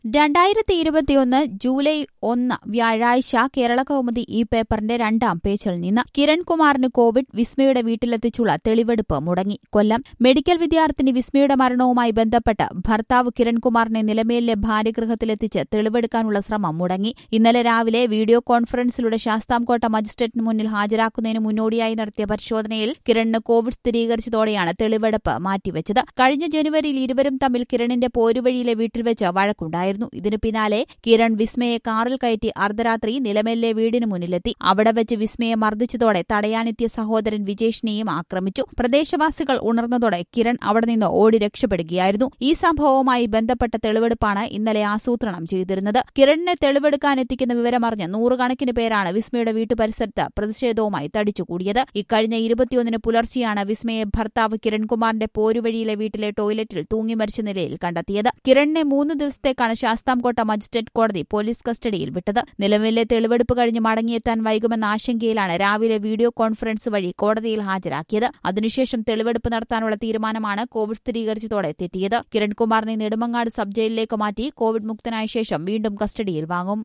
രണ്ടായിരത്തി ഇരുപത്തിയൊന്ന് ജൂലൈ ഒന്ന് വ്യാഴാഴ്ച കേരള കൗമുദി ഈ പേപ്പറിന്റെ രണ്ടാം പേജിൽ നിന്ന് കിരൺകുമാറിന് കോവിഡ് വിസ്മയുടെ വീട്ടിലെത്തിച്ചുള്ള തെളിവെടുപ്പ് മുടങ്ങി കൊല്ലം മെഡിക്കൽ വിദ്യാർത്ഥിനി വിസ്മയുടെ മരണവുമായി ബന്ധപ്പെട്ട് ഭർത്താവ് കിരൺകുമാറിനെ നിലമേലിലെ ഭാര്യഗൃഹത്തിലെത്തിച്ച് തെളിവെടുക്കാനുള്ള ശ്രമം മുടങ്ങി ഇന്നലെ രാവിലെ വീഡിയോ കോൺഫറൻസിലൂടെ ശാസ്താംകോട്ട മജിസ്ട്രേറ്റിന് മുന്നിൽ ഹാജരാക്കുന്നതിന് മുന്നോടിയായി നടത്തിയ പരിശോധനയിൽ കിരണിന് കോവിഡ് സ്ഥിരീകരിച്ചതോടെയാണ് തെളിവെടുപ്പ് മാറ്റിവെച്ചത് കഴിഞ്ഞ ജനുവരിയിൽ ഇരുവരും തമ്മിൽ കിരണിന്റെ പോരുവഴിയിലെ വീട്ടിൽ വെച്ച് വഴക്കുണ്ടായിരുന്നു ഇതിനു പിന്നാലെ കിരൺ വിസ്മയെ കാറിൽ കയറ്റി അർദ്ധരാത്രി നിലമേലിലെ വീടിന് മുന്നിലെത്തി അവിടെ വെച്ച് വിസ്മയെ മർദ്ദിച്ചതോടെ തടയാനെത്തിയ സഹോദരൻ വിജേഷിനെയും ആക്രമിച്ചു പ്രദേശവാസികൾ ഉണർന്നതോടെ കിരൺ അവിടെ നിന്ന് ഓടി രക്ഷപ്പെടുകയായിരുന്നു ഈ സംഭവവുമായി ബന്ധപ്പെട്ട തെളിവെടുപ്പാണ് ഇന്നലെ ആസൂത്രണം ചെയ്തിരുന്നത് കിരണിനെ തെളിവെടുക്കാനെത്തിക്കുന്ന വിവരമറിഞ്ഞ് നൂറുകണക്കിന് പേരാണ് വിസ്മയുടെ വീട്ടുപരിസരത്ത് പ്രതിഷേധവുമായി തടിച്ചുകൂടിയത് ഇക്കഴിഞ്ഞ ഇരുപത്തിയൊന്നിന് പുലർച്ചെയാണ് വിസ്മയെ ഭർത്താവ് കിരൺകുമാറിന്റെ പോരുവഴിയിലെ വീട്ടിലെ ടോയ്ലറ്റിൽ തൂങ്ങി മരിച്ച നിലയിൽ കണ്ടെത്തിയത് കിരണിനെ മൂന്ന് ദിവസത്തേക്കാണ് ശാസ്താംകോട്ട മജിസ്ട്രേറ്റ് കോടതി പോലീസ് കസ്റ്റഡിയിൽ വിട്ടത് നിലവിലെ തെളിവെടുപ്പ് കഴിഞ്ഞ് മടങ്ങിയെത്താൻ വൈകുമെന്ന ആശങ്കയിലാണ് രാവിലെ വീഡിയോ കോൺഫറൻസ് വഴി കോടതിയിൽ ഹാജരാക്കിയത് അതിനുശേഷം തെളിവെടുപ്പ് നടത്താനുള്ള തീരുമാനമാണ് കോവിഡ് സ്ഥിരീകരിച്ചതോടെ തെറ്റിയത് കിരൺകുമാറിനെ നെടുമങ്ങാട് സബ് ജയിലിലേക്ക് മാറ്റി കോവിഡ് മുക്തനായ ശേഷം വീണ്ടും കസ്റ്റഡിയിൽ വാങ്ങും